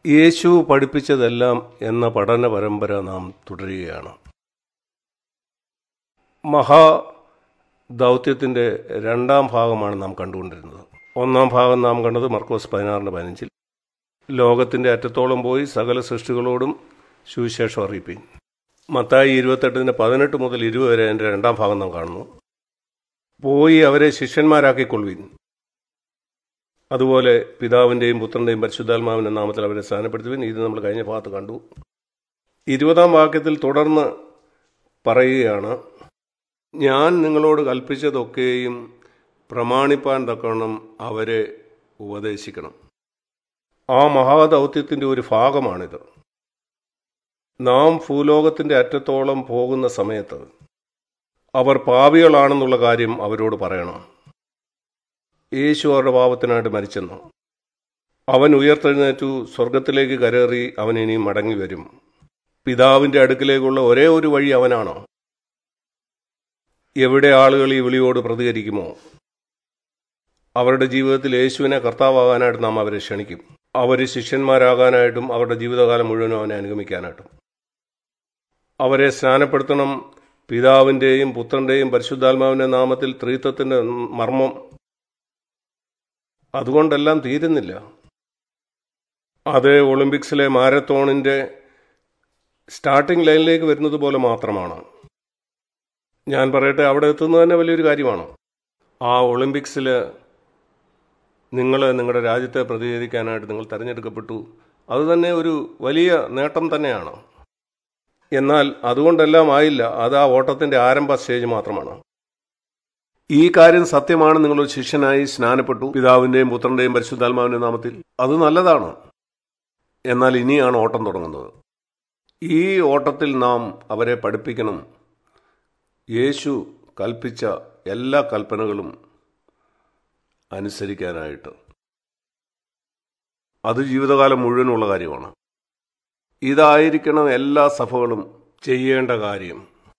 യേശു പഠിപ്പിച്ചതെല്ലാം എന്ന പഠന പരമ്പര നാം തുടരുകയാണ് മഹാ ദൗത്യത്തിൻ്റെ രണ്ടാം ഭാഗമാണ് നാം കണ്ടുകൊണ്ടിരുന്നത് ഒന്നാം ഭാഗം നാം കണ്ടത് മർക്കോസ് പതിനാറിന് പതിനഞ്ചിൽ ലോകത്തിൻ്റെ അറ്റത്തോളം പോയി സകല സൃഷ്ടികളോടും സുവിശേഷം അറിയിപ്പിൻ മത്തായി ഇരുപത്തെട്ടിന് പതിനെട്ട് മുതൽ ഇരുപത് വരെ എൻ്റെ രണ്ടാം ഭാഗം നാം കാണുന്നു പോയി അവരെ ശിഷ്യന്മാരാക്കിക്കൊള്ളുവിൻ അതുപോലെ പിതാവിൻ്റെയും പുത്രൻ്റെയും പരിശുദ്ധാത്മാവിൻ്റെ നാമത്തിൽ അവരെ സ്ഥാനപ്പെടുത്തുവിൻ ഇത് നമ്മൾ കഴിഞ്ഞ ഭാഗത്ത് കണ്ടു ഇരുപതാം വാക്യത്തിൽ തുടർന്ന് പറയുകയാണ് ഞാൻ നിങ്ങളോട് കൽപ്പിച്ചതൊക്കെയും പ്രമാണിപ്പാൻ തക്കണം അവരെ ഉപദേശിക്കണം ആ മഹാദൗത്യത്തിൻ്റെ ഒരു ഭാഗമാണിത് നാം ഭൂലോകത്തിൻ്റെ അറ്റത്തോളം പോകുന്ന സമയത്ത് അവർ പാപികളാണെന്നുള്ള കാര്യം അവരോട് പറയണം യേശു അവരുടെ പാപത്തിനായിട്ട് മരിച്ചെന്ന് അവൻ ഉയർത്തെഴുന്നേറ്റു സ്വർഗത്തിലേക്ക് കരേറി അവൻ ഇനി മടങ്ങി വരും പിതാവിൻ്റെ അടുക്കിലേക്കുള്ള ഒരേ ഒരു വഴി അവനാണോ എവിടെ ആളുകൾ ഈ വിളിയോട് പ്രതികരിക്കുമോ അവരുടെ ജീവിതത്തിൽ യേശുവിനെ കർത്താവാകാനായിട്ട് നാം അവരെ ക്ഷണിക്കും അവർ ശിഷ്യന്മാരാകാനായിട്ടും അവരുടെ ജീവിതകാലം മുഴുവനും അവനെ അനുഗമിക്കാനായിട്ടും അവരെ സ്നാനപ്പെടുത്തണം പിതാവിൻ്റെയും പുത്രൻ്റെയും പരിശുദ്ധാത്മാവിൻ്റെ നാമത്തിൽ ത്രീത്വത്തിൻ്റെ മർമ്മം അതുകൊണ്ടെല്ലാം തീരുന്നില്ല അത് ഒളിമ്പിക്സിലെ മാരത്തോണിൻ്റെ സ്റ്റാർട്ടിംഗ് ലൈനിലേക്ക് വരുന്നത് പോലെ മാത്രമാണ് ഞാൻ പറയട്ടെ അവിടെ എത്തുന്നത് തന്നെ വലിയൊരു കാര്യമാണ് ആ ഒളിമ്പിക്സിൽ നിങ്ങൾ നിങ്ങളുടെ രാജ്യത്തെ പ്രതിനിധീകരിക്കാനായിട്ട് നിങ്ങൾ തിരഞ്ഞെടുക്കപ്പെട്ടു അതുതന്നെ ഒരു വലിയ നേട്ടം തന്നെയാണ് എന്നാൽ അതുകൊണ്ടെല്ലാം ആയില്ല അത് ആ ഓട്ടത്തിൻ്റെ ആരംഭ സ്റ്റേജ് മാത്രമാണ് ഈ കാര്യം സത്യമാണ് നിങ്ങളൊരു ശിഷ്യനായി സ്നാനപ്പെട്ടു പിതാവിൻ്റെയും പുത്രൻ്റെയും പരിശുദ്ധാത്മാവിൻ്റെ നാമത്തിൽ അത് നല്ലതാണ് എന്നാൽ ഇനിയാണ് ഓട്ടം തുടങ്ങുന്നത് ഈ ഓട്ടത്തിൽ നാം അവരെ പഠിപ്പിക്കണം യേശു കൽപ്പിച്ച എല്ലാ കൽപ്പനകളും അനുസരിക്കാനായിട്ട് അത് ജീവിതകാലം മുഴുവനുള്ള കാര്യമാണ് ഇതായിരിക്കണം എല്ലാ സഭകളും ചെയ്യേണ്ട കാര്യം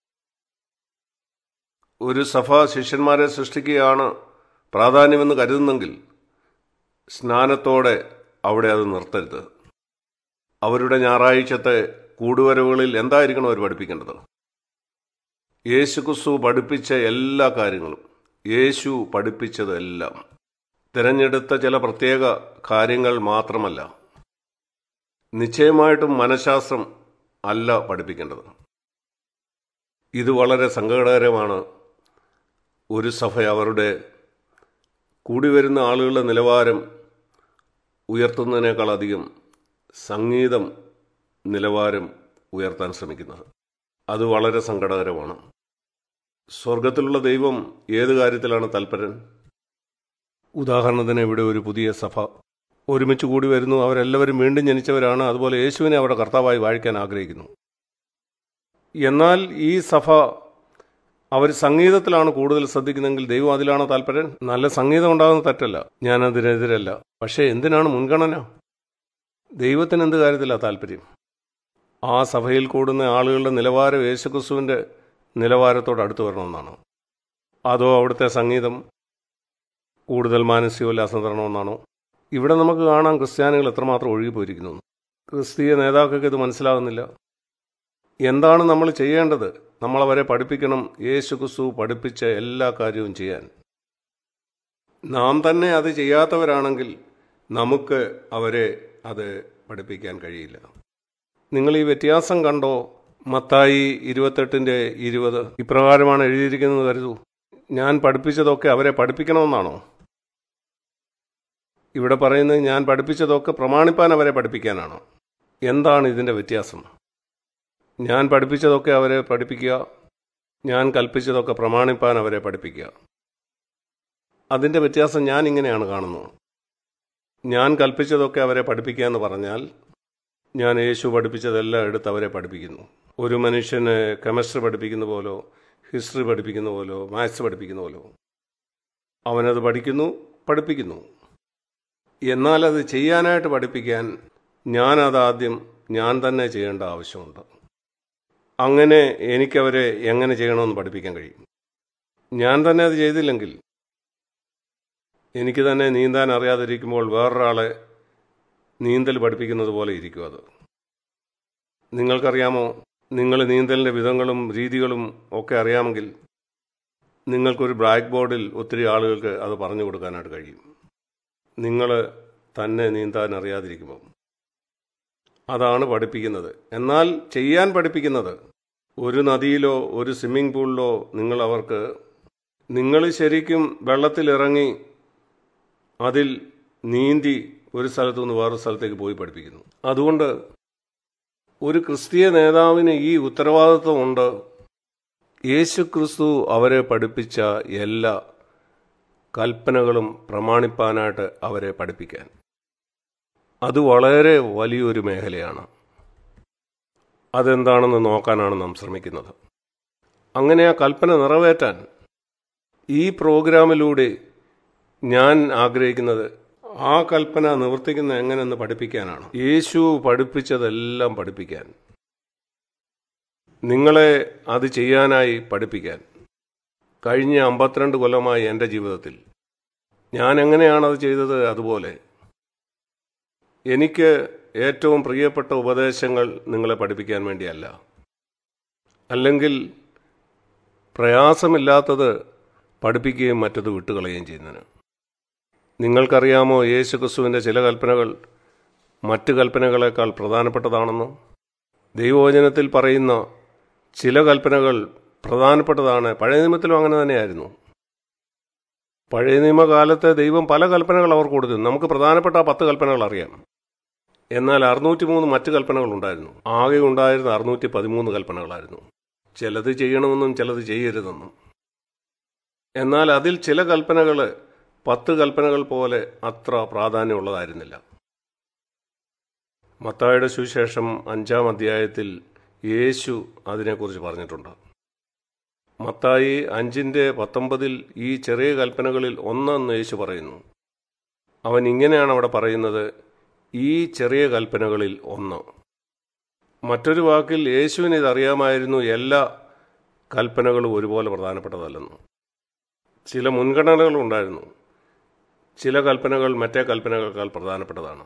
ഒരു സഭ ശിഷ്യന്മാരെ സൃഷ്ടിക്കുകയാണ് പ്രാധാന്യമെന്ന് കരുതുന്നെങ്കിൽ സ്നാനത്തോടെ അവിടെ അത് നിർത്തരുത് അവരുടെ ഞായറാഴ്ചത്തെ കൂടുവരവുകളിൽ എന്തായിരിക്കണം അവർ പഠിപ്പിക്കേണ്ടത് യേശു ക്രിസ്തു പഠിപ്പിച്ച എല്ലാ കാര്യങ്ങളും യേശു പഠിപ്പിച്ചതെല്ലാം തിരഞ്ഞെടുത്ത ചില പ്രത്യേക കാര്യങ്ങൾ മാത്രമല്ല നിശ്ചയമായിട്ടും മനഃശാസ്ത്രം അല്ല പഠിപ്പിക്കേണ്ടത് ഇത് വളരെ സങ്കടകരമാണ് ഒരു സഭ അവരുടെ കൂടി വരുന്ന ആളുകളുടെ നിലവാരം ഉയർത്തുന്നതിനേക്കാളധികം സംഗീതം നിലവാരം ഉയർത്താൻ ശ്രമിക്കുന്നത് അത് വളരെ സങ്കടകരമാണ് സ്വർഗത്തിലുള്ള ദൈവം ഏത് കാര്യത്തിലാണ് തൽപരൻ ഉദാഹരണത്തിന് ഇവിടെ ഒരു പുതിയ സഭ ഒരുമിച്ച് കൂടി വരുന്നു അവരെല്ലാവരും വീണ്ടും ജനിച്ചവരാണ് അതുപോലെ യേശുവിനെ അവരുടെ കർത്താവായി വാഴിക്കാൻ ആഗ്രഹിക്കുന്നു എന്നാൽ ഈ സഭ അവർ സംഗീതത്തിലാണ് കൂടുതൽ ശ്രദ്ധിക്കുന്നതെങ്കിൽ ദൈവം അതിലാണോ താല്പര്യം നല്ല സംഗീതം ഉണ്ടാകുന്ന തെറ്റല്ല ഞാനതിനെതിരല്ല പക്ഷേ എന്തിനാണ് മുൻഗണന ദൈവത്തിന് എന്ത് കാര്യത്തിലാണ് താല്പര്യം ആ സഭയിൽ കൂടുന്ന ആളുകളുടെ നിലവാരം യേശുക്രിസ്തുവിൻ്റെ നിലവാരത്തോട് അടുത്ത് വരണമെന്നാണ് അതോ അവിടുത്തെ സംഗീതം കൂടുതൽ മാനസികോല്ലാസം തരണമെന്നാണോ ഇവിടെ നമുക്ക് കാണാം ക്രിസ്ത്യാനികൾ എത്രമാത്രം ഒഴുകിപ്പോയിരിക്കുന്നു ക്രിസ്തീയ നേതാക്കൾക്ക് ഇത് മനസ്സിലാകുന്നില്ല എന്താണ് നമ്മൾ ചെയ്യേണ്ടത് നമ്മൾ അവരെ പഠിപ്പിക്കണം യേശു ക്രിസ്തു പഠിപ്പിച്ച എല്ലാ കാര്യവും ചെയ്യാൻ നാം തന്നെ അത് ചെയ്യാത്തവരാണെങ്കിൽ നമുക്ക് അവരെ അത് പഠിപ്പിക്കാൻ കഴിയില്ല നിങ്ങൾ ഈ വ്യത്യാസം കണ്ടോ മത്തായി ഇരുപത്തെട്ടിൻ്റെ ഇരുപത് ഇപ്രകാരമാണ് എഴുതിയിരിക്കുന്നത് കരുതൂ ഞാൻ പഠിപ്പിച്ചതൊക്കെ അവരെ പഠിപ്പിക്കണമെന്നാണോ ഇവിടെ പറയുന്നത് ഞാൻ പഠിപ്പിച്ചതൊക്കെ പ്രമാണിപ്പാൻ അവരെ പഠിപ്പിക്കാനാണോ എന്താണ് ഇതിൻ്റെ വ്യത്യാസം ഞാൻ പഠിപ്പിച്ചതൊക്കെ അവരെ പഠിപ്പിക്കുക ഞാൻ കൽപ്പിച്ചതൊക്കെ പ്രമാണിപ്പാൻ അവരെ പഠിപ്പിക്കുക അതിൻ്റെ വ്യത്യാസം ഞാൻ ഇങ്ങനെയാണ് കാണുന്നത് ഞാൻ കൽപ്പിച്ചതൊക്കെ അവരെ പഠിപ്പിക്കുക എന്ന് പറഞ്ഞാൽ ഞാൻ യേശു പഠിപ്പിച്ചതെല്ലാം എടുത്ത് അവരെ പഠിപ്പിക്കുന്നു ഒരു മനുഷ്യന് കെമിസ്ട്രി പഠിപ്പിക്കുന്ന പോലോ ഹിസ്റ്ററി പഠിപ്പിക്കുന്ന പോലോ മാത്സ് പഠിപ്പിക്കുന്ന പോലോ അവനത് പഠിക്കുന്നു പഠിപ്പിക്കുന്നു എന്നാൽ അത് ചെയ്യാനായിട്ട് പഠിപ്പിക്കാൻ ഞാനത് ആദ്യം ഞാൻ തന്നെ ചെയ്യേണ്ട ആവശ്യമുണ്ട് അങ്ങനെ എനിക്കവരെ എങ്ങനെ ചെയ്യണമെന്ന് പഠിപ്പിക്കാൻ കഴിയും ഞാൻ തന്നെ അത് ചെയ്തില്ലെങ്കിൽ എനിക്ക് തന്നെ നീന്താൻ അറിയാതിരിക്കുമ്പോൾ വേറൊരാളെ നീന്തൽ പഠിപ്പിക്കുന്നത് പോലെ ഇരിക്കും അത് നിങ്ങൾക്കറിയാമോ നിങ്ങൾ നീന്തലിൻ്റെ വിധങ്ങളും രീതികളും ഒക്കെ അറിയാമെങ്കിൽ നിങ്ങൾക്കൊരു ബ്ലാക്ക് ബോർഡിൽ ഒത്തിരി ആളുകൾക്ക് അത് പറഞ്ഞു കൊടുക്കാനായിട്ട് കഴിയും നിങ്ങൾ തന്നെ നീന്താൻ അറിയാതിരിക്കുമ്പോൾ അതാണ് പഠിപ്പിക്കുന്നത് എന്നാൽ ചെയ്യാൻ പഠിപ്പിക്കുന്നത് ഒരു നദിയിലോ ഒരു സ്വിമ്മിംഗ് പൂളിലോ നിങ്ങൾ അവർക്ക് നിങ്ങൾ ശരിക്കും വെള്ളത്തിലിറങ്ങി അതിൽ നീന്തി ഒരു സ്ഥലത്തു നിന്ന് വേറൊരു സ്ഥലത്തേക്ക് പോയി പഠിപ്പിക്കുന്നു അതുകൊണ്ട് ഒരു ക്രിസ്തീയ നേതാവിന് ഈ ഉത്തരവാദിത്വമുണ്ട് യേശു ക്രിസ്തു അവരെ പഠിപ്പിച്ച എല്ലാ കൽപ്പനകളും പ്രമാണിപ്പാനായിട്ട് അവരെ പഠിപ്പിക്കാൻ അത് വളരെ വലിയൊരു മേഖലയാണ് അതെന്താണെന്ന് നോക്കാനാണ് നാം ശ്രമിക്കുന്നത് അങ്ങനെ ആ കൽപ്പന നിറവേറ്റാൻ ഈ പ്രോഗ്രാമിലൂടെ ഞാൻ ആഗ്രഹിക്കുന്നത് ആ കൽപ്പന നിവർത്തിക്കുന്ന എങ്ങനെയെന്ന് പഠിപ്പിക്കാനാണ് യേശു പഠിപ്പിച്ചതെല്ലാം പഠിപ്പിക്കാൻ നിങ്ങളെ അത് ചെയ്യാനായി പഠിപ്പിക്കാൻ കഴിഞ്ഞ അമ്പത്തിരണ്ട് കൊല്ലമായി എൻ്റെ ജീവിതത്തിൽ ഞാൻ എങ്ങനെയാണ് അത് ചെയ്തത് അതുപോലെ എനിക്ക് ഏറ്റവും പ്രിയപ്പെട്ട ഉപദേശങ്ങൾ നിങ്ങളെ പഠിപ്പിക്കാൻ വേണ്ടിയല്ല അല്ലെങ്കിൽ പ്രയാസമില്ലാത്തത് പഠിപ്പിക്കുകയും മറ്റത് വിട്ടുകളയുകയും ചെയ്യുന്നതിന് നിങ്ങൾക്കറിയാമോ യേശു ക്രിസ്തുവിൻ്റെ ചില കൽപ്പനകൾ മറ്റ് കൽപ്പനകളെക്കാൾ പ്രധാനപ്പെട്ടതാണെന്ന് ദൈവവചനത്തിൽ പറയുന്ന ചില കൽപ്പനകൾ പ്രധാനപ്പെട്ടതാണ് പഴയ നിയമത്തിലും അങ്ങനെ തന്നെയായിരുന്നു പഴയ നിയമകാലത്തെ ദൈവം പല കൽപ്പനകൾ അവർക്ക് കൊടുത്തു നമുക്ക് പ്രധാനപ്പെട്ട ആ പത്ത് കൽപ്പനകൾ അറിയാം എന്നാൽ അറുന്നൂറ്റി മൂന്ന് മറ്റ് കൽപ്പനകൾ ഉണ്ടായിരുന്നു ആകെ ഉണ്ടായിരുന്ന അറുന്നൂറ്റി പതിമൂന്ന് കൽപ്പനകളായിരുന്നു ചിലത് ചെയ്യണമെന്നും ചിലത് ചെയ്യരുതെന്നും എന്നാൽ അതിൽ ചില കൽപ്പനകൾ പത്ത് കൽപ്പനകൾ പോലെ അത്ര പ്രാധാന്യമുള്ളതായിരുന്നില്ല മത്തായുടെ സുവിശേഷം അഞ്ചാം അധ്യായത്തിൽ യേശു അതിനെക്കുറിച്ച് പറഞ്ഞിട്ടുണ്ട് മത്തായി അഞ്ചിൻ്റെ പത്തൊമ്പതിൽ ഈ ചെറിയ കൽപ്പനകളിൽ ഒന്നെന്ന് യേശു പറയുന്നു അവൻ ഇങ്ങനെയാണ് അവിടെ പറയുന്നത് ഈ ചെറിയ കൽപ്പനകളിൽ ഒന്ന് മറ്റൊരു വാക്കിൽ യേശുവിന് ഇതറിയാമായിരുന്നു എല്ലാ കൽപ്പനകളും ഒരുപോലെ പ്രധാനപ്പെട്ടതല്ലെന്ന് ചില മുൻഗണനകളുണ്ടായിരുന്നു ചില കൽപ്പനകൾ മറ്റേ കൽപ്പനകളേക്കാൾ പ്രധാനപ്പെട്ടതാണ്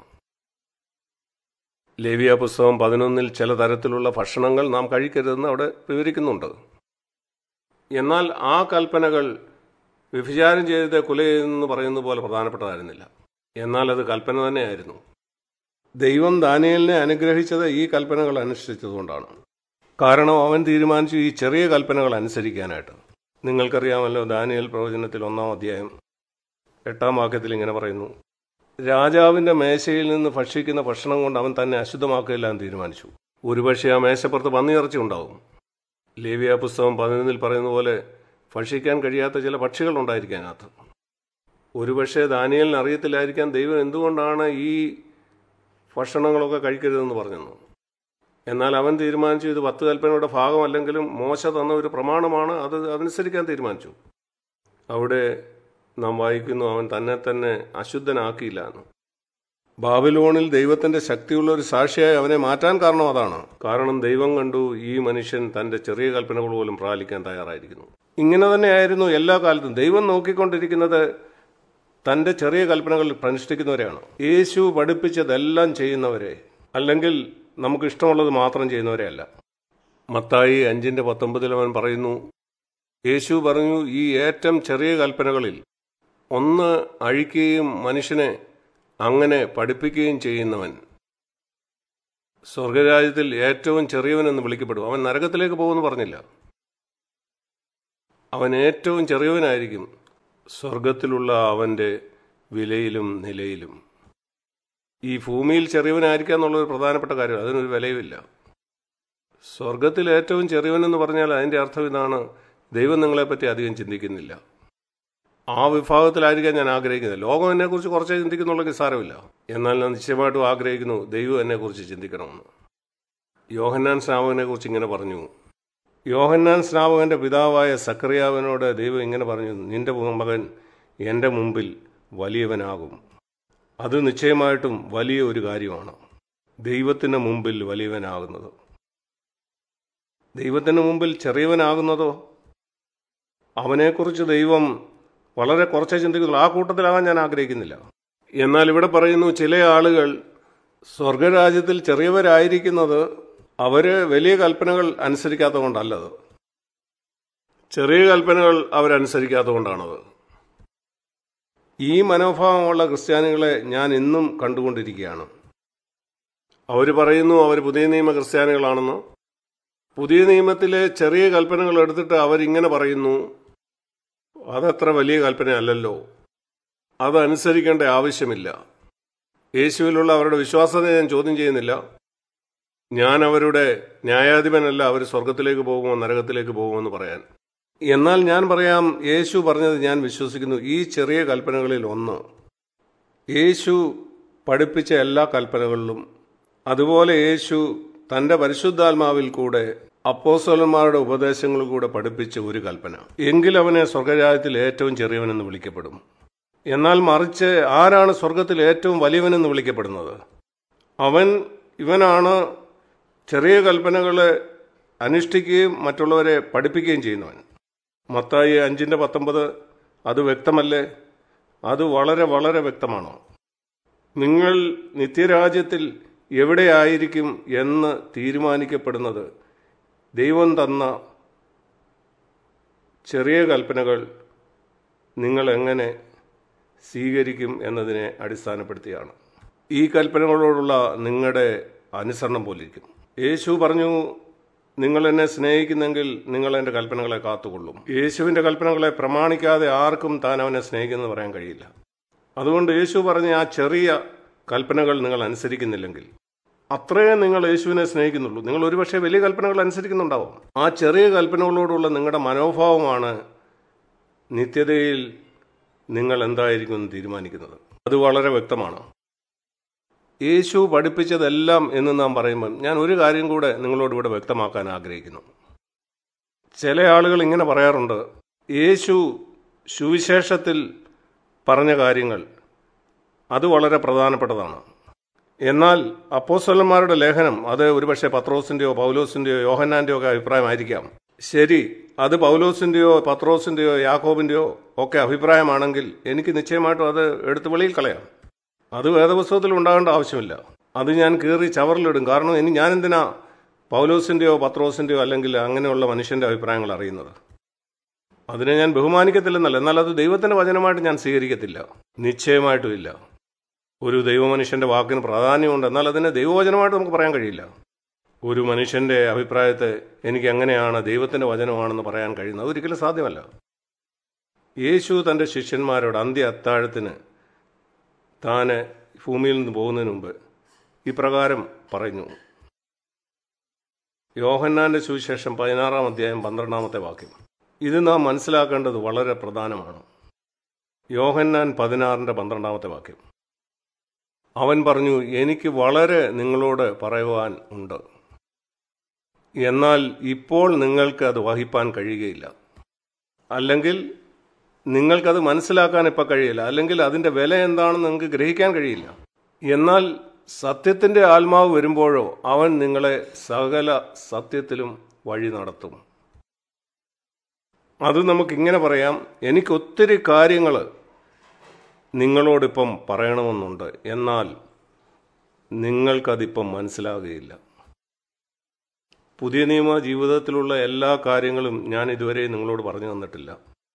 ലേവിയ പുസ്തകം പതിനൊന്നിൽ ചില തരത്തിലുള്ള ഭക്ഷണങ്ങൾ നാം കഴിക്കരുതെന്ന് അവിടെ വിവരിക്കുന്നുണ്ട് എന്നാൽ ആ കൽപ്പനകൾ വ്യഭിചാരം ചെയ്ത് കൊല ചെയ്തെന്ന് പറയുന്നത് പോലെ പ്രധാനപ്പെട്ടതായിരുന്നില്ല എന്നാൽ അത് കൽപ്പന തന്നെയായിരുന്നു ദൈവം ദാനിയലിനെ അനുഗ്രഹിച്ചത് ഈ കൽപ്പനകൾ അനുസരിച്ചതുകൊണ്ടാണ് കാരണം അവൻ തീരുമാനിച്ചു ഈ ചെറിയ കൽപ്പനകൾ അനുസരിക്കാനായിട്ട് നിങ്ങൾക്കറിയാമല്ലോ ദാനിയൽ പ്രവചനത്തിൽ ഒന്നാം അധ്യായം എട്ടാം വാക്യത്തിൽ ഇങ്ങനെ പറയുന്നു രാജാവിൻ്റെ മേശയിൽ നിന്ന് ഭക്ഷിക്കുന്ന ഭക്ഷണം കൊണ്ട് അവൻ തന്നെ അശുദ്ധമാക്കുകയെല്ലാം തീരുമാനിച്ചു ഒരുപക്ഷെ ആ മേശപ്പുറത്ത് പന്നിയിറച്ചി ഉണ്ടാവും ലേവിയ പുസ്തകം പതിനൊന്നിൽ പറയുന്ന പോലെ ഭക്ഷിക്കാൻ കഴിയാത്ത ചില പക്ഷികൾ ഉണ്ടായിരിക്കാം അതിനകത്ത് ഒരുപക്ഷെ ദാനിയലിന് അറിയത്തില്ലായിരിക്കാം ദൈവം എന്തുകൊണ്ടാണ് ഈ ഭക്ഷണങ്ങളൊക്കെ കഴിക്കരുതെന്ന് പറഞ്ഞെന്ന് എന്നാൽ അവൻ തീരുമാനിച്ചു ഇത് പത്ത് കൽപ്പനയുടെ ഭാഗമല്ലെങ്കിലും മോശ തന്ന ഒരു പ്രമാണമാണ് അത് അതനുസരിക്കാൻ തീരുമാനിച്ചു അവിടെ നാം വായിക്കുന്നു അവൻ തന്നെ തന്നെ അശുദ്ധനാക്കിയില്ല എന്ന് ബാബിലോണിൽ ദൈവത്തിന്റെ ശക്തിയുള്ള ഒരു സാക്ഷിയായി അവനെ മാറ്റാൻ കാരണം അതാണ് കാരണം ദൈവം കണ്ടു ഈ മനുഷ്യൻ തന്റെ ചെറിയ കൽപ്പനകൾ പോലും പ്രാലിക്കാൻ തയ്യാറായിരിക്കുന്നു ഇങ്ങനെ തന്നെയായിരുന്നു എല്ലാ കാലത്തും ദൈവം നോക്കിക്കൊണ്ടിരിക്കുന്നത് തന്റെ ചെറിയ കൽപ്പനകൾ അനുഷ്ഠിക്കുന്നവരെയാണ് യേശു പഠിപ്പിച്ചതെല്ലാം ചെയ്യുന്നവരെ അല്ലെങ്കിൽ നമുക്ക് ഇഷ്ടമുള്ളത് മാത്രം ചെയ്യുന്നവരെ അല്ല മത്തായി അഞ്ചിന്റെ പത്തൊമ്പതിൽ അവൻ പറയുന്നു യേശു പറഞ്ഞു ഈ ഏറ്റവും ചെറിയ കൽപ്പനകളിൽ ഒന്ന് അഴിക്കുകയും മനുഷ്യനെ അങ്ങനെ പഠിപ്പിക്കുകയും ചെയ്യുന്നവൻ സ്വർഗരാജ്യത്തിൽ ഏറ്റവും ചെറിയവൻ എന്ന് വിളിക്കപ്പെടും അവൻ നരകത്തിലേക്ക് പോകുമെന്ന് പറഞ്ഞില്ല അവൻ ഏറ്റവും ചെറിയവനായിരിക്കും സ്വർഗത്തിലുള്ള അവൻ്റെ വിലയിലും നിലയിലും ഈ ഭൂമിയിൽ ചെറിയവനായിരിക്കുക എന്നുള്ളൊരു പ്രധാനപ്പെട്ട കാര്യം അതിനൊരു വിലയുമില്ല സ്വർഗത്തിൽ ഏറ്റവും ചെറിയവനെന്ന് പറഞ്ഞാൽ അതിൻ്റെ അർത്ഥം ഇതാണ് ദൈവം നിങ്ങളെപ്പറ്റി അധികം ചിന്തിക്കുന്നില്ല ആ വിഭാഗത്തിലായിരിക്കാൻ ഞാൻ ആഗ്രഹിക്കുന്നത് ലോകം എന്നെക്കുറിച്ച് കുറച്ചേ ചിന്തിക്കുന്നുള്ളെങ്കിൽ സാരമില്ല എന്നാൽ ഞാൻ നിശ്ചയമായിട്ടും ആഗ്രഹിക്കുന്നു ദൈവം എന്നെക്കുറിച്ച് ചിന്തിക്കണമെന്ന് യോഹന്നാൻ സ്നാപകനെ കുറിച്ച് ഇങ്ങനെ പറഞ്ഞു യോഹന്നാൻ സ്നാപകന്റെ പിതാവായ സക്രിയാവിനോട് ദൈവം ഇങ്ങനെ പറഞ്ഞു നിന്റെ മകൻ എൻ്റെ മുമ്പിൽ വലിയവനാകും അത് നിശ്ചയമായിട്ടും വലിയ ഒരു കാര്യമാണ് ദൈവത്തിന് മുമ്പിൽ വലിയവനാകുന്നത് ദൈവത്തിന് മുമ്പിൽ ചെറിയവനാകുന്നതോ അവനെക്കുറിച്ച് ദൈവം വളരെ കുറച്ചേ ചിന്തിക്കുന്നുള്ളൂ ആ കൂട്ടത്തിലാകാൻ ഞാൻ ആഗ്രഹിക്കുന്നില്ല എന്നാൽ ഇവിടെ പറയുന്നു ചില ആളുകൾ സ്വർഗരാജ്യത്തിൽ ചെറിയവരായിരിക്കുന്നത് അവര് വലിയ കൽപ്പനകൾ അനുസരിക്കാത്തതുകൊണ്ടല്ലത് ചെറിയ കൽപ്പനകൾ അവരനുസരിക്കാത്തതുകൊണ്ടാണത് ഈ മനോഭാവമുള്ള ക്രിസ്ത്യാനികളെ ഞാൻ ഇന്നും കണ്ടുകൊണ്ടിരിക്കുകയാണ് അവർ പറയുന്നു അവർ പുതിയ നിയമ ക്രിസ്ത്യാനികളാണെന്ന് പുതിയ നിയമത്തിലെ ചെറിയ കൽപ്പനകൾ എടുത്തിട്ട് അവരിങ്ങനെ പറയുന്നു അതത്ര വലിയ കൽപ്പനയല്ലല്ലോ അതനുസരിക്കേണ്ട ആവശ്യമില്ല യേശുവിലുള്ള അവരുടെ വിശ്വാസത്തെ ഞാൻ ചോദ്യം ചെയ്യുന്നില്ല ഞാൻ അവരുടെ ന്യായാധിപനല്ല അവർ സ്വർഗത്തിലേക്ക് പോകുമോ നരകത്തിലേക്ക് പോകുമോ എന്ന് പറയാൻ എന്നാൽ ഞാൻ പറയാം യേശു പറഞ്ഞത് ഞാൻ വിശ്വസിക്കുന്നു ഈ ചെറിയ കൽപ്പനകളിൽ ഒന്ന് യേശു പഠിപ്പിച്ച എല്ലാ കൽപ്പനകളിലും അതുപോലെ യേശു തന്റെ പരിശുദ്ധാത്മാവിൽ കൂടെ അപ്പോസ്തലന്മാരുടെ ഉപദേശങ്ങളിൽ കൂടെ പഠിപ്പിച്ച ഒരു കൽപ്പന എങ്കിൽ അവനെ സ്വർഗരാജ്യത്തിൽ ഏറ്റവും ചെറിയവനെന്ന് വിളിക്കപ്പെടും എന്നാൽ മറിച്ച് ആരാണ് സ്വർഗത്തിൽ ഏറ്റവും വലിയവനെന്ന് വിളിക്കപ്പെടുന്നത് അവൻ ഇവനാണ് ചെറിയ കൽപ്പനകളെ അനുഷ്ഠിക്കുകയും മറ്റുള്ളവരെ പഠിപ്പിക്കുകയും ചെയ്യുന്നവൻ മത്തായി അഞ്ചിൻ്റെ പത്തൊമ്പത് അത് വ്യക്തമല്ലേ അത് വളരെ വളരെ വ്യക്തമാണോ നിങ്ങൾ നിത്യരാജ്യത്തിൽ എവിടെയായിരിക്കും എന്ന് തീരുമാനിക്കപ്പെടുന്നത് ദൈവം തന്ന ചെറിയ കൽപ്പനകൾ നിങ്ങൾ എങ്ങനെ സ്വീകരിക്കും എന്നതിനെ അടിസ്ഥാനപ്പെടുത്തിയാണ് ഈ കൽപ്പനകളോടുള്ള നിങ്ങളുടെ അനുസരണം പോലിരിക്കും യേശു പറഞ്ഞു നിങ്ങൾ എന്നെ സ്നേഹിക്കുന്നെങ്കിൽ നിങ്ങൾ എൻ്റെ കൽപ്പനകളെ കാത്തുകൊള്ളും യേശുവിൻ്റെ കൽപ്പനകളെ പ്രമാണിക്കാതെ ആർക്കും താൻ അവനെ സ്നേഹിക്കുമെന്ന് പറയാൻ കഴിയില്ല അതുകൊണ്ട് യേശു പറഞ്ഞ ആ ചെറിയ കൽപ്പനകൾ നിങ്ങൾ അനുസരിക്കുന്നില്ലെങ്കിൽ അത്രയും നിങ്ങൾ യേശുവിനെ സ്നേഹിക്കുന്നുള്ളൂ നിങ്ങൾ ഒരുപക്ഷെ വലിയ കൽപ്പനകൾ അനുസരിക്കുന്നുണ്ടാവും ആ ചെറിയ കൽപ്പനകളോടുള്ള നിങ്ങളുടെ മനോഭാവമാണ് നിത്യതയിൽ നിങ്ങൾ എന്തായിരിക്കും എന്ന് തീരുമാനിക്കുന്നത് അത് വളരെ വ്യക്തമാണ് യേശു പഠിപ്പിച്ചതെല്ലാം എന്ന് നാം പറയുമ്പം ഞാൻ ഒരു കാര്യം കൂടെ നിങ്ങളോട് ഇവിടെ വ്യക്തമാക്കാൻ ആഗ്രഹിക്കുന്നു ചില ആളുകൾ ഇങ്ങനെ പറയാറുണ്ട് യേശു സുവിശേഷത്തിൽ പറഞ്ഞ കാര്യങ്ങൾ അത് വളരെ പ്രധാനപ്പെട്ടതാണ് എന്നാൽ അപ്പോസ്വലന്മാരുടെ ലേഖനം അത് ഒരുപക്ഷെ പത്രോസിന്റെയോ പൗലോസിന്റെയോ യോഹന്നാന്റെയോ ഒക്കെ അഭിപ്രായമായിരിക്കാം ശരി അത് പൗലോസിന്റെയോ പത്രോസിന്റെയോ യാക്കോബിന്റെയോ ഒക്കെ അഭിപ്രായമാണെങ്കിൽ എനിക്ക് നിശ്ചയമായിട്ടും അത് എടുത്ത് വെളിയിൽ കളയാം അത് വേദപുസ്തകത്തിൽ ഉണ്ടാകേണ്ട ആവശ്യമില്ല അത് ഞാൻ കീറി ചവറിലിടും കാരണം ഇനി ഞാൻ എന്തിനാ പൗലോസിന്റെയോ പത്രോസിന്റെയോ അല്ലെങ്കിൽ അങ്ങനെയുള്ള മനുഷ്യന്റെ അഭിപ്രായങ്ങൾ അറിയുന്നത് അതിനെ ഞാൻ ബഹുമാനിക്കത്തില്ലെന്നല്ല എന്നാൽ അത് ദൈവത്തിന്റെ വചനമായിട്ട് ഞാൻ സ്വീകരിക്കത്തില്ല നിശ്ചയമായിട്ടും ഇല്ല ഒരു ദൈവമനുഷ്യന്റെ വാക്കിന് പ്രാധാന്യമുണ്ട് എന്നാൽ അതിനെ ദൈവവചനമായിട്ട് നമുക്ക് പറയാൻ കഴിയില്ല ഒരു മനുഷ്യന്റെ അഭിപ്രായത്തെ എനിക്ക് എങ്ങനെയാണ് ദൈവത്തിന്റെ വചനമാണെന്ന് പറയാൻ കഴിയുന്നത് അതൊരിക്കലും സാധ്യമല്ല യേശു തന്റെ ശിഷ്യന്മാരോട് അന്ത്യ അത്താഴത്തിന് താന് ഭൂമിയിൽ നിന്ന് പോകുന്നതിന് മുമ്പ് ഇപ്രകാരം പറഞ്ഞു യോഹന്നാന്റെ സുവിശേഷം പതിനാറാം അധ്യായം പന്ത്രണ്ടാമത്തെ വാക്യം ഇത് നാം മനസ്സിലാക്കേണ്ടത് വളരെ പ്രധാനമാണ് യോഹന്നാൻ പതിനാറിന്റെ പന്ത്രണ്ടാമത്തെ വാക്യം അവൻ പറഞ്ഞു എനിക്ക് വളരെ നിങ്ങളോട് പറയുവാൻ ഉണ്ട് എന്നാൽ ഇപ്പോൾ നിങ്ങൾക്ക് അത് വഹിപ്പാൻ കഴിയുകയില്ല അല്ലെങ്കിൽ നിങ്ങൾക്കത് മനസ്സിലാക്കാൻ ഇപ്പം കഴിയില്ല അല്ലെങ്കിൽ അതിൻ്റെ വില എന്താണെന്ന് നിങ്ങൾക്ക് ഗ്രഹിക്കാൻ കഴിയില്ല എന്നാൽ സത്യത്തിൻ്റെ ആത്മാവ് വരുമ്പോഴോ അവൻ നിങ്ങളെ സകല സത്യത്തിലും വഴി നടത്തും അത് നമുക്കിങ്ങനെ പറയാം എനിക്ക് ഒത്തിരി കാര്യങ്ങൾ നിങ്ങളോടിപ്പം പറയണമെന്നുണ്ട് എന്നാൽ നിങ്ങൾക്കതിപ്പം മനസ്സിലാകുകയില്ല പുതിയ നിയമ ജീവിതത്തിലുള്ള എല്ലാ കാര്യങ്ങളും ഞാൻ ഇതുവരെ നിങ്ങളോട് പറഞ്ഞു തന്നിട്ടില്ല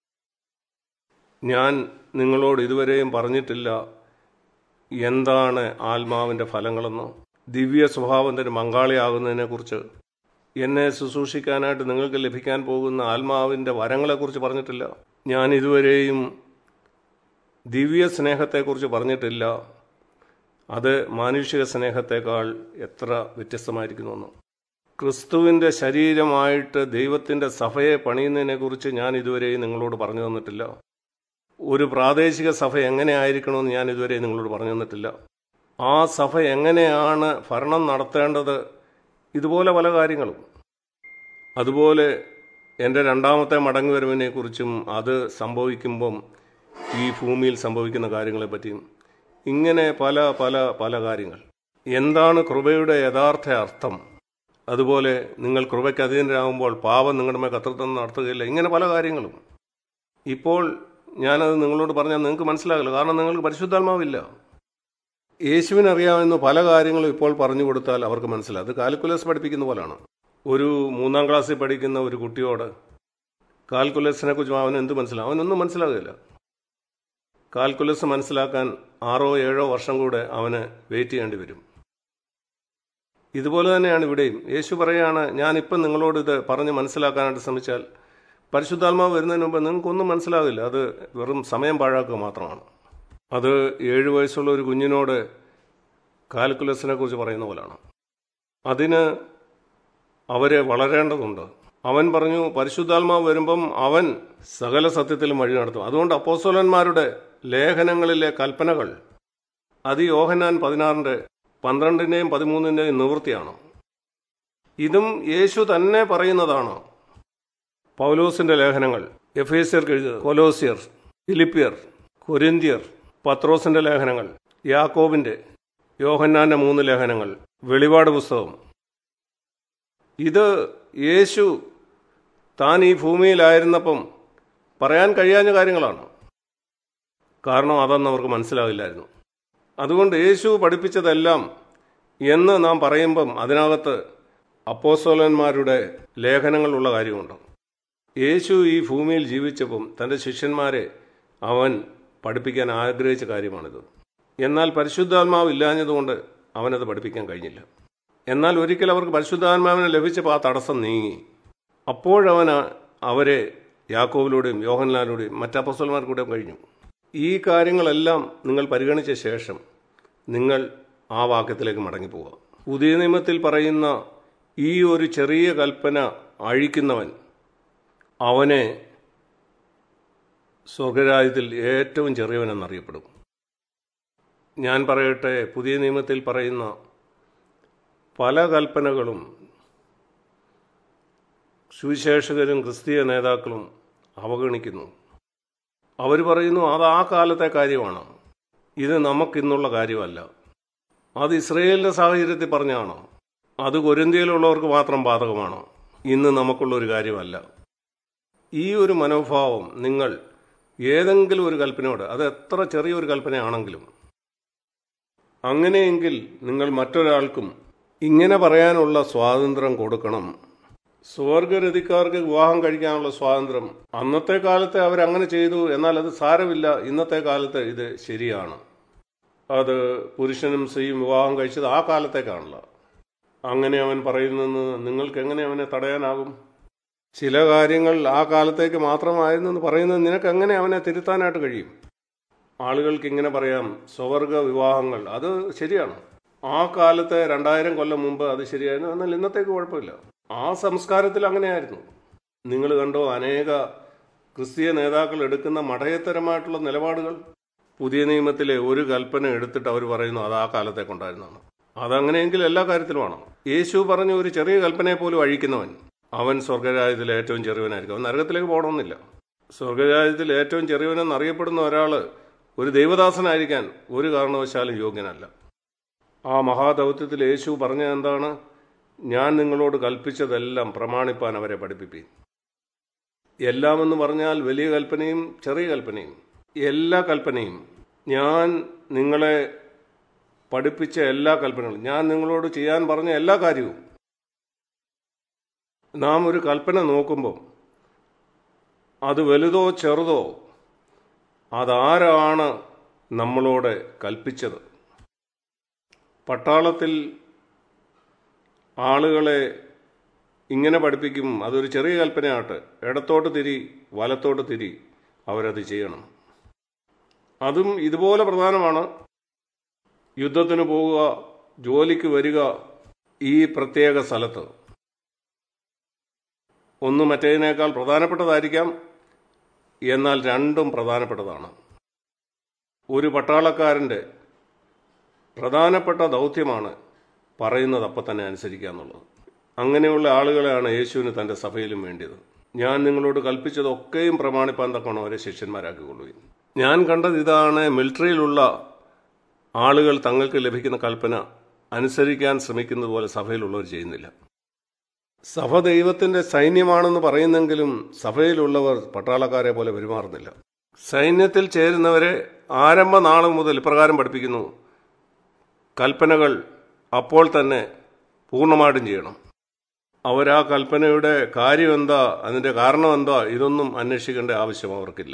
ഞാൻ നിങ്ങളോട് ഇതുവരെയും പറഞ്ഞിട്ടില്ല എന്താണ് ആത്മാവിൻ്റെ ഫലങ്ങളെന്നോ ദിവ്യ സ്വഭാവത്തിന് പങ്കാളിയാകുന്നതിനെക്കുറിച്ച് എന്നെ ശുശ്രൂഷിക്കാനായിട്ട് നിങ്ങൾക്ക് ലഭിക്കാൻ പോകുന്ന ആത്മാവിൻ്റെ വരങ്ങളെക്കുറിച്ച് പറഞ്ഞിട്ടില്ല ഞാൻ ഇതുവരെയും ദിവ്യ സ്നേഹത്തെക്കുറിച്ച് പറഞ്ഞിട്ടില്ല അത് മാനുഷിക സ്നേഹത്തെക്കാൾ എത്ര വ്യത്യസ്തമായിരിക്കുന്നുവെന്ന് ക്രിസ്തുവിൻ്റെ ശരീരമായിട്ട് ദൈവത്തിൻ്റെ സഭയെ പണിയുന്നതിനെക്കുറിച്ച് ഞാൻ ഇതുവരെയും നിങ്ങളോട് പറഞ്ഞു തന്നിട്ടില്ല ഒരു പ്രാദേശിക സഭ എങ്ങനെ ആയിരിക്കണമെന്ന് ഞാൻ ഇതുവരെ നിങ്ങളോട് പറഞ്ഞു തന്നിട്ടില്ല ആ സഭ എങ്ങനെയാണ് ഭരണം നടത്തേണ്ടത് ഇതുപോലെ പല കാര്യങ്ങളും അതുപോലെ എൻ്റെ രണ്ടാമത്തെ മടങ്ങുവരവിനെക്കുറിച്ചും അത് സംഭവിക്കുമ്പം ഈ ഭൂമിയിൽ സംഭവിക്കുന്ന കാര്യങ്ങളെപ്പറ്റിയും ഇങ്ങനെ പല പല പല കാര്യങ്ങൾ എന്താണ് കൃപയുടെ യഥാർത്ഥ അർത്ഥം അതുപോലെ നിങ്ങൾ കൃപയ്ക്ക് അധീനരാകുമ്പോൾ പാപം നിങ്ങളുടെ മേൽ കത്തൃത്വം നടത്തുകയില്ല ഇങ്ങനെ പല കാര്യങ്ങളും ഇപ്പോൾ ഞാനത് നിങ്ങളോട് പറഞ്ഞാൽ നിങ്ങൾക്ക് മനസ്സിലാകില്ല കാരണം നിങ്ങൾക്ക് പരിശുദ്ധാത്മാവില്ല യേശുവിനറിയാവുന്ന പല കാര്യങ്ങളും ഇപ്പോൾ പറഞ്ഞു കൊടുത്താൽ അവർക്ക് മനസ്സിലാവും അത് കാൽക്കുലസ് പഠിപ്പിക്കുന്ന പോലാണ് ഒരു മൂന്നാം ക്ലാസ്സിൽ പഠിക്കുന്ന ഒരു കുട്ടിയോട് കാൽക്കുലസിനെ കുറിച്ച് അവൻ എന്ത് മനസ്സിലാവും അവനൊന്നും മനസ്സിലാകില്ല കാൽക്കുലസ് മനസ്സിലാക്കാൻ ആറോ ഏഴോ വർഷം കൂടെ അവന് വെയിറ്റ് ചെയ്യേണ്ടി വരും ഇതുപോലെ തന്നെയാണ് ഇവിടെയും യേശു പറയാണ് ഞാനിപ്പം നിങ്ങളോട് ഇത് പറഞ്ഞ് മനസ്സിലാക്കാനായിട്ട് ശ്രമിച്ചാൽ പരിശുദ്ധാത്മാവ് വരുന്നതിന് മുമ്പ് നിങ്ങൾക്കൊന്നും മനസ്സിലാകില്ല അത് വെറും സമയം പാഴാക്കുക മാത്രമാണ് അത് ഏഴ് വയസ്സുള്ള ഒരു കുഞ്ഞിനോട് കാൽക്കുലസിനെ കുറിച്ച് പറയുന്ന പോലാണ് അതിന് അവരെ വളരേണ്ടതുണ്ട് അവൻ പറഞ്ഞു പരിശുദ്ധാത്മാവ് വരുമ്പം അവൻ സകല സത്യത്തിലും വഴി നടത്തും അതുകൊണ്ട് അപ്പോസ്തലന്മാരുടെ ലേഖനങ്ങളിലെ കൽപ്പനകൾ അത് യോഹനാൻ പതിനാറിൻ്റെ പന്ത്രണ്ടിൻ്റെയും പതിമൂന്നിൻ്റെയും നിവൃത്തിയാണ് ഇതും യേശു തന്നെ പറയുന്നതാണ് പൗലോസിന്റെ ലേഖനങ്ങൾ എഫേസ്യർ കൊലോസിയർ ഫിലിപ്പിയർ കൊരിന്തിയർ പത്രോസിന്റെ ലേഖനങ്ങൾ യാക്കോബിന്റെ യോഹന്നാന്റെ മൂന്ന് ലേഖനങ്ങൾ വെളിപാട് പുസ്തകം ഇത് യേശു താൻ ഈ ഭൂമിയിലായിരുന്നപ്പം പറയാൻ കഴിയാഞ്ഞ കാര്യങ്ങളാണ് കാരണം അതൊന്നും അവർക്ക് മനസ്സിലാവില്ലായിരുന്നു അതുകൊണ്ട് യേശു പഠിപ്പിച്ചതെല്ലാം എന്ന് നാം പറയുമ്പം അതിനകത്ത് അപ്പോസ്തോലന്മാരുടെ ലേഖനങ്ങളുള്ള കാര്യമുണ്ട് യേശു ഈ ഭൂമിയിൽ ജീവിച്ചപ്പം തൻ്റെ ശിഷ്യന്മാരെ അവൻ പഠിപ്പിക്കാൻ ആഗ്രഹിച്ച കാര്യമാണിത് എന്നാൽ പരിശുദ്ധാത്മാവ് ഇല്ലാഞ്ഞതുകൊണ്ട് അവനത് പഠിപ്പിക്കാൻ കഴിഞ്ഞില്ല എന്നാൽ ഒരിക്കൽ അവർക്ക് പരിശുദ്ധാത്മാവിനെ ലഭിച്ചപ്പോൾ ആ തടസ്സം നീങ്ങി അപ്പോഴവൻ അവരെ യാക്കോവിലൂടെയും യോഹൻലാലൂടെയും മറ്റപ്പസ്വന്മാർക്കൂടെയും കഴിഞ്ഞു ഈ കാര്യങ്ങളെല്ലാം നിങ്ങൾ പരിഗണിച്ച ശേഷം നിങ്ങൾ ആ വാക്യത്തിലേക്ക് മടങ്ങിപ്പോവുക പുതിയ നിയമത്തിൽ പറയുന്ന ഈ ഒരു ചെറിയ കൽപ്പന അഴിക്കുന്നവൻ അവനെ സ്വർഗരാജ്യത്തിൽ ഏറ്റവും ചെറിയവനെന്നറിയപ്പെടും ഞാൻ പറയട്ടെ പുതിയ നിയമത്തിൽ പറയുന്ന പല കൽപ്പനകളും സുവിശേഷകരും ക്രിസ്തീയ നേതാക്കളും അവഗണിക്കുന്നു അവർ പറയുന്നു അത് ആ കാലത്തെ കാര്യമാണ് ഇത് നമുക്കിന്നുള്ള കാര്യമല്ല അത് ഇസ്രയേലിൻ്റെ സാഹചര്യത്തിൽ പറഞ്ഞാണ് അത് കൊരിന്ത്യയിലുള്ളവർക്ക് മാത്രം ബാധകമാണ് ഇന്ന് നമുക്കുള്ള ഒരു കാര്യമല്ല ഈ ഒരു മനോഭാവം നിങ്ങൾ ഏതെങ്കിലും ഒരു കൽപ്പനയോട് അത് എത്ര ചെറിയൊരു കൽപ്പനയാണെങ്കിലും അങ്ങനെയെങ്കിൽ നിങ്ങൾ മറ്റൊരാൾക്കും ഇങ്ങനെ പറയാനുള്ള സ്വാതന്ത്ര്യം കൊടുക്കണം സ്വർഗരതിക്കാർക്ക് വിവാഹം കഴിക്കാനുള്ള സ്വാതന്ത്ര്യം അന്നത്തെ കാലത്തെ അവരങ്ങനെ ചെയ്തു എന്നാൽ അത് സാരമില്ല ഇന്നത്തെ കാലത്ത് ഇത് ശരിയാണ് അത് പുരുഷനും സ്ത്രീയും വിവാഹം കഴിച്ചത് ആ കാലത്തേക്കാണല്ല അങ്ങനെ അവൻ പറയുന്നെന്ന് നിങ്ങൾക്ക് എങ്ങനെ അവനെ തടയാനാകും ചില കാര്യങ്ങൾ ആ കാലത്തേക്ക് മാത്രമായിരുന്നു എന്ന് പറയുന്നത് നിനക്ക് എങ്ങനെ അവനെ തിരുത്താനായിട്ട് കഴിയും ആളുകൾക്ക് ഇങ്ങനെ പറയാം സ്വവർഗ വിവാഹങ്ങൾ അത് ശരിയാണ് ആ കാലത്തെ രണ്ടായിരം കൊല്ലം മുമ്പ് അത് ശരിയായിരുന്നു എന്നാൽ ഇന്നത്തേക്ക് കുഴപ്പമില്ല ആ സംസ്കാരത്തിൽ അങ്ങനെയായിരുന്നു നിങ്ങൾ കണ്ടോ അനേക ക്രിസ്തീയ നേതാക്കൾ എടുക്കുന്ന മഠയത്തരമായിട്ടുള്ള നിലപാടുകൾ പുതിയ നിയമത്തിലെ ഒരു കൽപ്പന എടുത്തിട്ട് അവർ പറയുന്നു അത് ആ കാലത്തേക്കുണ്ടായിരുന്നതാണ് അതങ്ങനെയെങ്കിൽ എല്ലാ കാര്യത്തിലുമാണ് യേശു പറഞ്ഞ ഒരു ചെറിയ കൽപ്പനയെ പോലും അഴിക്കുന്നവൻ അവൻ സ്വർഗരാജ്യത്തിൽ ഏറ്റവും ചെറിയവനായിരിക്കും അവൻ നരകത്തിലേക്ക് പോകണമെന്നില്ല സ്വർഗരാജ്യത്തിൽ ഏറ്റവും ചെറിയവനെന്ന് അറിയപ്പെടുന്ന ഒരാൾ ഒരു ദൈവദാസനായിരിക്കാൻ ഒരു കാരണവശാലും യോഗ്യനല്ല ആ മഹാദൗത്യത്തിൽ യേശു പറഞ്ഞ എന്താണ് ഞാൻ നിങ്ങളോട് കൽപ്പിച്ചതെല്ലാം പ്രമാണിപ്പാൻ അവരെ പഠിപ്പിപ്പീൻ എല്ലാം എന്ന് പറഞ്ഞാൽ വലിയ കൽപ്പനയും ചെറിയ കൽപ്പനയും എല്ലാ കൽപ്പനയും ഞാൻ നിങ്ങളെ പഠിപ്പിച്ച എല്ലാ കൽപ്പനകളും ഞാൻ നിങ്ങളോട് ചെയ്യാൻ പറഞ്ഞ എല്ലാ കാര്യവും നാം ഒരു കൽപ്പന നോക്കുമ്പോൾ അത് വലുതോ ചെറുതോ അതാരാണ് നമ്മളോട് കൽപ്പിച്ചത് പട്ടാളത്തിൽ ആളുകളെ ഇങ്ങനെ പഠിപ്പിക്കും അതൊരു ചെറിയ കൽപ്പനയാട്ടെ ഇടത്തോട്ട് തിരി വലത്തോട്ട് തിരി അവരത് ചെയ്യണം അതും ഇതുപോലെ പ്രധാനമാണ് യുദ്ധത്തിന് പോവുക ജോലിക്ക് വരിക ഈ പ്രത്യേക സ്ഥലത്ത് ഒന്ന് മറ്റേതിനേക്കാൾ പ്രധാനപ്പെട്ടതായിരിക്കാം എന്നാൽ രണ്ടും പ്രധാനപ്പെട്ടതാണ് ഒരു പട്ടാളക്കാരൻ്റെ പ്രധാനപ്പെട്ട ദൗത്യമാണ് പറയുന്നത് അപ്പം തന്നെ അനുസരിക്കുക എന്നുള്ളത് അങ്ങനെയുള്ള ആളുകളെയാണ് യേശുവിന് തൻ്റെ സഭയിലും വേണ്ടിയത് ഞാൻ നിങ്ങളോട് കൽപ്പിച്ചതൊക്കെയും പ്രമാണിപ്പാൻ തക്കണം അവരെ ശിഷ്യന്മാരാക്കിക്കൊള്ളുകയും ഞാൻ കണ്ടത് ഇതാണ് മിലിറ്ററിയിലുള്ള ആളുകൾ തങ്ങൾക്ക് ലഭിക്കുന്ന കൽപ്പന അനുസരിക്കാൻ ശ്രമിക്കുന്നത് പോലെ സഭയിലുള്ളവർ ചെയ്യുന്നില്ല സഭ ദൈവത്തിന്റെ സൈന്യമാണെന്ന് പറയുന്നെങ്കിലും സഭയിലുള്ളവർ പട്ടാളക്കാരെ പോലെ പെരുമാറുന്നില്ല സൈന്യത്തിൽ ചേരുന്നവരെ ആരംഭ നാൾ മുതൽ ഇപ്രകാരം പഠിപ്പിക്കുന്നു കൽപ്പനകൾ അപ്പോൾ തന്നെ പൂർണ്ണമായിട്ടും ചെയ്യണം അവരാ കൽപ്പനയുടെ കാര്യം എന്താ അതിൻ്റെ കാരണം എന്താ ഇതൊന്നും അന്വേഷിക്കേണ്ട ആവശ്യം അവർക്കില്ല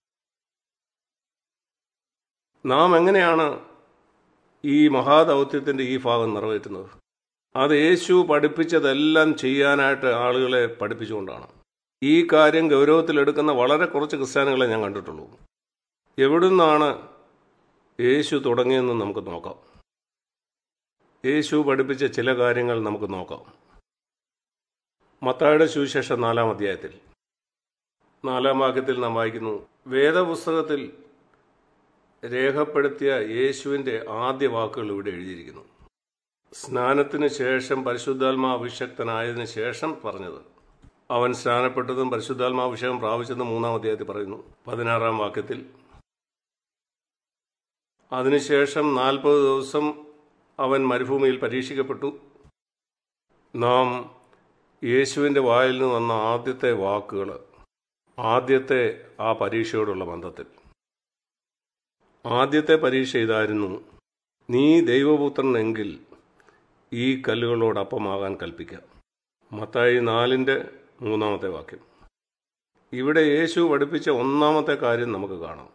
നാം എങ്ങനെയാണ് ഈ മഹാദൗത്യത്തിൻ്റെ ഈ ഭാഗം നിറവേറ്റുന്നത് അത് യേശു പഠിപ്പിച്ചതെല്ലാം ചെയ്യാനായിട്ട് ആളുകളെ പഠിപ്പിച്ചുകൊണ്ടാണ് ഈ കാര്യം ഗൗരവത്തിലെടുക്കുന്ന വളരെ കുറച്ച് ക്രിസ്ത്യാനികളെ ഞാൻ കണ്ടിട്ടുള്ളൂ എവിടുന്നാണ് യേശു തുടങ്ങിയെന്ന് നമുക്ക് നോക്കാം യേശു പഠിപ്പിച്ച ചില കാര്യങ്ങൾ നമുക്ക് നോക്കാം മത്തായുടെ സുവിശേഷം നാലാം അധ്യായത്തിൽ നാലാം വാക്യത്തിൽ നാം വായിക്കുന്നു വേദപുസ്തകത്തിൽ രേഖപ്പെടുത്തിയ യേശുവിൻ്റെ ആദ്യ വാക്കുകൾ ഇവിടെ എഴുതിയിരിക്കുന്നു സ്നാനത്തിന് ശേഷം പരിശുദ്ധാത്മാ അഭിഷക്തനായതിനു ശേഷം പറഞ്ഞത് അവൻ സ്നാനപ്പെട്ടതും പരിശുദ്ധാത്മാഭിഷേകം പ്രാപിച്ചതും മൂന്നാം അധ്യായത്തിൽ പറയുന്നു പതിനാറാം വാക്യത്തിൽ അതിനുശേഷം നാൽപ്പത് ദിവസം അവൻ മരുഭൂമിയിൽ പരീക്ഷിക്കപ്പെട്ടു നാം യേശുവിൻ്റെ വായിൽ നിന്ന് വന്ന ആദ്യത്തെ വാക്കുകൾ ആദ്യത്തെ ആ പരീക്ഷയോടുള്ള ബന്ധത്തിൽ ആദ്യത്തെ പരീക്ഷ ഇതായിരുന്നു നീ ദൈവപുത്രനെങ്കിൽ ഈ കല്ലുകളോട് അപ്പമാകാൻ കൽപ്പിക്കുക മത്തായി നാലിൻ്റെ മൂന്നാമത്തെ വാക്യം ഇവിടെ യേശു പഠിപ്പിച്ച ഒന്നാമത്തെ കാര്യം നമുക്ക് കാണാം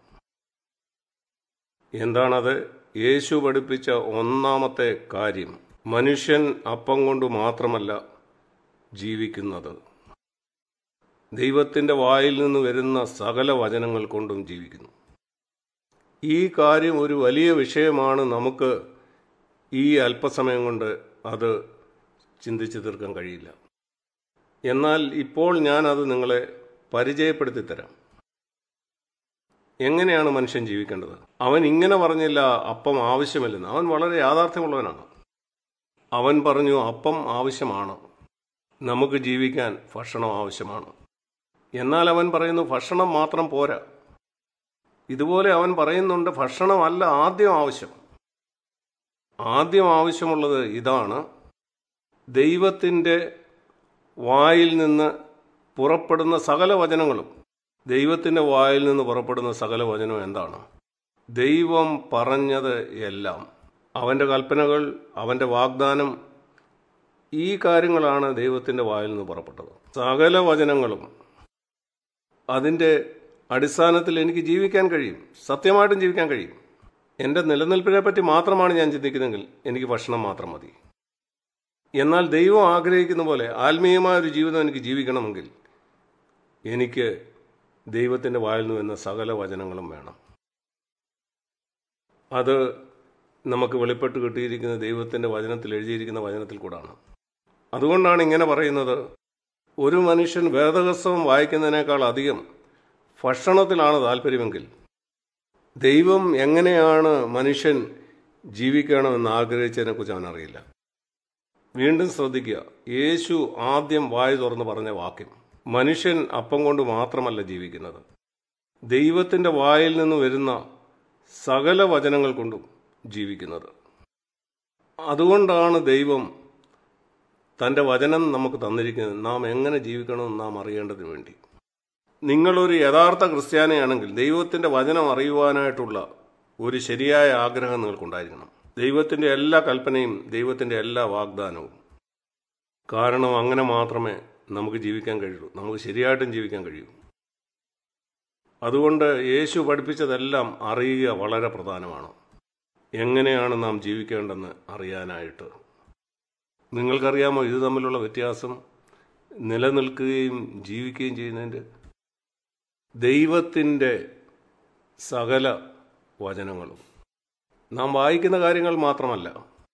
എന്താണത് യേശു പഠിപ്പിച്ച ഒന്നാമത്തെ കാര്യം മനുഷ്യൻ അപ്പം കൊണ്ട് മാത്രമല്ല ജീവിക്കുന്നത് ദൈവത്തിൻ്റെ വായിൽ നിന്ന് വരുന്ന സകല വചനങ്ങൾ കൊണ്ടും ജീവിക്കുന്നു ഈ കാര്യം ഒരു വലിയ വിഷയമാണ് നമുക്ക് ഈ അല്പസമയം കൊണ്ട് അത് ചിന്തിച്ചു തീർക്കാൻ കഴിയില്ല എന്നാൽ ഇപ്പോൾ ഞാൻ അത് നിങ്ങളെ പരിചയപ്പെടുത്തി തരാം എങ്ങനെയാണ് മനുഷ്യൻ ജീവിക്കേണ്ടത് അവൻ ഇങ്ങനെ പറഞ്ഞില്ല അപ്പം ആവശ്യമില്ലെന്ന് അവൻ വളരെ യാഥാർത്ഥ്യമുള്ളവനാണ് അവൻ പറഞ്ഞു അപ്പം ആവശ്യമാണ് നമുക്ക് ജീവിക്കാൻ ഭക്ഷണം ആവശ്യമാണ് എന്നാൽ അവൻ പറയുന്നു ഭക്ഷണം മാത്രം പോരാ ഇതുപോലെ അവൻ പറയുന്നുണ്ട് ഭക്ഷണമല്ല ആദ്യം ആവശ്യം ആദ്യം ആവശ്യമുള്ളത് ഇതാണ് ദൈവത്തിൻ്റെ വായിൽ നിന്ന് പുറപ്പെടുന്ന സകല വചനങ്ങളും ദൈവത്തിൻ്റെ വായിൽ നിന്ന് പുറപ്പെടുന്ന സകല വചനം എന്താണ് ദൈവം പറഞ്ഞത് എല്ലാം അവൻ്റെ കൽപ്പനകൾ അവൻ്റെ വാഗ്ദാനം ഈ കാര്യങ്ങളാണ് ദൈവത്തിൻ്റെ വായിൽ നിന്ന് പുറപ്പെട്ടത് സകല വചനങ്ങളും അതിൻ്റെ അടിസ്ഥാനത്തിൽ എനിക്ക് ജീവിക്കാൻ കഴിയും സത്യമായിട്ടും ജീവിക്കാൻ കഴിയും എൻ്റെ നിലനിൽപ്പിനെ പറ്റി മാത്രമാണ് ഞാൻ ചിന്തിക്കുന്നതെങ്കിൽ എനിക്ക് ഭക്ഷണം മാത്രം മതി എന്നാൽ ദൈവം ആഗ്രഹിക്കുന്ന പോലെ ആത്മീയമായ ഒരു ജീവിതം എനിക്ക് ജീവിക്കണമെങ്കിൽ എനിക്ക് ദൈവത്തിൻ്റെ വായിൽ നിന്ന് വരുന്ന സകല വചനങ്ങളും വേണം അത് നമുക്ക് വെളിപ്പെട്ട് കിട്ടിയിരിക്കുന്ന ദൈവത്തിൻ്റെ വചനത്തിൽ എഴുതിയിരിക്കുന്ന വചനത്തിൽ കൂടാണ് അതുകൊണ്ടാണ് ഇങ്ങനെ പറയുന്നത് ഒരു മനുഷ്യൻ വേദകസ്തവം വായിക്കുന്നതിനേക്കാൾ അധികം ഭക്ഷണത്തിലാണ് താല്പര്യമെങ്കിൽ ദൈവം എങ്ങനെയാണ് മനുഷ്യൻ ജീവിക്കണമെന്ന് ആഗ്രഹിച്ചതിനെക്കുറിച്ച് അവൻ അറിയില്ല വീണ്ടും ശ്രദ്ധിക്കുക യേശു ആദ്യം വായു തുറന്ന് പറഞ്ഞ വാക്യം മനുഷ്യൻ അപ്പം കൊണ്ട് മാത്രമല്ല ജീവിക്കുന്നത് ദൈവത്തിൻ്റെ വായിൽ നിന്ന് വരുന്ന സകല വചനങ്ങൾ കൊണ്ടും ജീവിക്കുന്നത് അതുകൊണ്ടാണ് ദൈവം തൻ്റെ വചനം നമുക്ക് തന്നിരിക്കുന്നത് നാം എങ്ങനെ ജീവിക്കണമെന്ന് നാം അറിയേണ്ടതിന് വേണ്ടി നിങ്ങളൊരു യഥാർത്ഥ ക്രിസ്ത്യാനിയാണെങ്കിൽ ദൈവത്തിൻ്റെ വചനം അറിയുവാനായിട്ടുള്ള ഒരു ശരിയായ ആഗ്രഹം നിങ്ങൾക്കുണ്ടായിരിക്കണം ദൈവത്തിൻ്റെ എല്ലാ കൽപ്പനയും ദൈവത്തിൻ്റെ എല്ലാ വാഗ്ദാനവും കാരണം അങ്ങനെ മാത്രമേ നമുക്ക് ജീവിക്കാൻ കഴിയൂ നമുക്ക് ശരിയായിട്ടും ജീവിക്കാൻ കഴിയൂ അതുകൊണ്ട് യേശു പഠിപ്പിച്ചതെല്ലാം അറിയുക വളരെ പ്രധാനമാണ് എങ്ങനെയാണ് നാം ജീവിക്കേണ്ടെന്ന് അറിയാനായിട്ട് നിങ്ങൾക്കറിയാമോ ഇത് തമ്മിലുള്ള വ്യത്യാസം നിലനിൽക്കുകയും ജീവിക്കുകയും ചെയ്യുന്നതിൻ്റെ ദൈവത്തിൻ്റെ സകല വചനങ്ങളും നാം വായിക്കുന്ന കാര്യങ്ങൾ മാത്രമല്ല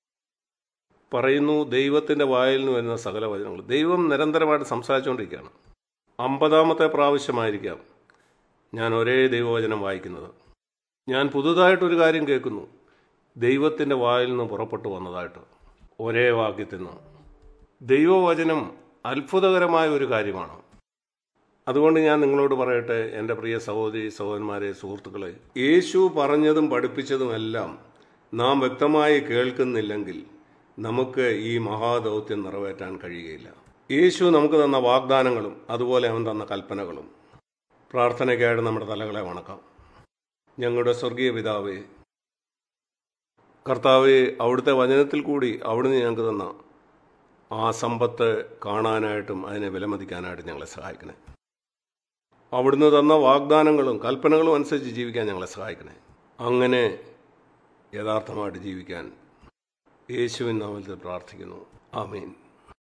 പറയുന്നു ദൈവത്തിൻ്റെ വായിൽ നിന്ന് വരുന്ന സകല വചനങ്ങൾ ദൈവം നിരന്തരമായിട്ട് സംസാരിച്ചുകൊണ്ടിരിക്കുകയാണ് അമ്പതാമത്തെ പ്രാവശ്യമായിരിക്കാം ഞാൻ ഒരേ ദൈവവചനം വായിക്കുന്നത് ഞാൻ പുതുതായിട്ടൊരു കാര്യം കേൾക്കുന്നു ദൈവത്തിൻ്റെ വായിൽ നിന്ന് പുറപ്പെട്ടു വന്നതായിട്ട് ഒരേ വാക്യത്തിൽ നിന്ന് ദൈവവചനം അത്ഭുതകരമായ ഒരു കാര്യമാണ് അതുകൊണ്ട് ഞാൻ നിങ്ങളോട് പറയട്ടെ എൻ്റെ പ്രിയ സഹോദരി സഹോദരന്മാരെ സുഹൃത്തുക്കളെ യേശു പറഞ്ഞതും പഠിപ്പിച്ചതുമെല്ലാം നാം വ്യക്തമായി കേൾക്കുന്നില്ലെങ്കിൽ നമുക്ക് ഈ മഹാദൗത്യം നിറവേറ്റാൻ കഴിയുകയില്ല യേശു നമുക്ക് തന്ന വാഗ്ദാനങ്ങളും അതുപോലെ അവൻ തന്ന കൽപ്പനകളും പ്രാർത്ഥനയ്ക്കായിട്ട് നമ്മുടെ തലകളെ വണക്കാം ഞങ്ങളുടെ സ്വർഗീയ പിതാവേ കർത്താവെ അവിടുത്തെ വചനത്തിൽ കൂടി അവിടുന്ന് ഞങ്ങൾക്ക് തന്ന ആ സമ്പത്ത് കാണാനായിട്ടും അതിനെ വിലമതിക്കാനായിട്ടും ഞങ്ങളെ സഹായിക്കണേ അവിടുന്ന് തന്ന വാഗ്ദാനങ്ങളും കൽപ്പനകളും അനുസരിച്ച് ജീവിക്കാൻ ഞങ്ങളെ സഹായിക്കണേ അങ്ങനെ യഥാർത്ഥമായിട്ട് ജീവിക്കാൻ യേശുവിൻ നാമത്തിൽ പ്രാർത്ഥിക്കുന്നു ആമീൻ